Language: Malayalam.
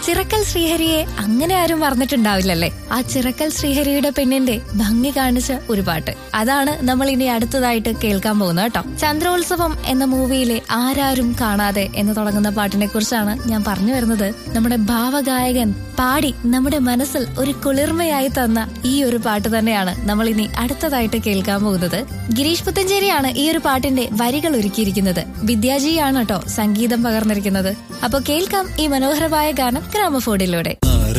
ചിറക്കൽ ശ്രീഹരിയെ അങ്ങനെ ആരും മറന്നിട്ടുണ്ടാവില്ലല്ലേ ആ ചിറക്കൽ ശ്രീഹരിയുടെ പെണ്ണിന്റെ ഭംഗി കാണിച്ച ഒരു പാട്ട് അതാണ് നമ്മൾ ഇനി അടുത്തതായിട്ട് കേൾക്കാൻ പോകുന്നത് കേട്ടോ ചന്ദ്രോത്സവം എന്ന മൂവിയിലെ ആരാരും കാണാതെ എന്ന് തുടങ്ങുന്ന പാട്ടിനെ കുറിച്ചാണ് ഞാൻ പറഞ്ഞു വരുന്നത് നമ്മുടെ ഭാവഗായകൻ പാടി നമ്മുടെ മനസ്സിൽ ഒരു കുളിർമയായി തന്ന ഈ ഒരു പാട്ട് തന്നെയാണ് നമ്മൾ ഇനി അടുത്തതായിട്ട് കേൾക്കാൻ പോകുന്നത് ഗിരീഷ് പുത്തഞ്ചേരിയാണ് ഈ ഒരു പാട്ടിന്റെ വരികൾ ഒരുക്കിയിരിക്കുന്നത് വിദ്യാജിയാണ് കേട്ടോ സംഗീതം പകർന്നിരിക്കുന്നത് അപ്പൊ കേൾക്കാം ഈ മനോഹരമായ ഗാനം ഗ്രാമഫോണിലൂടെ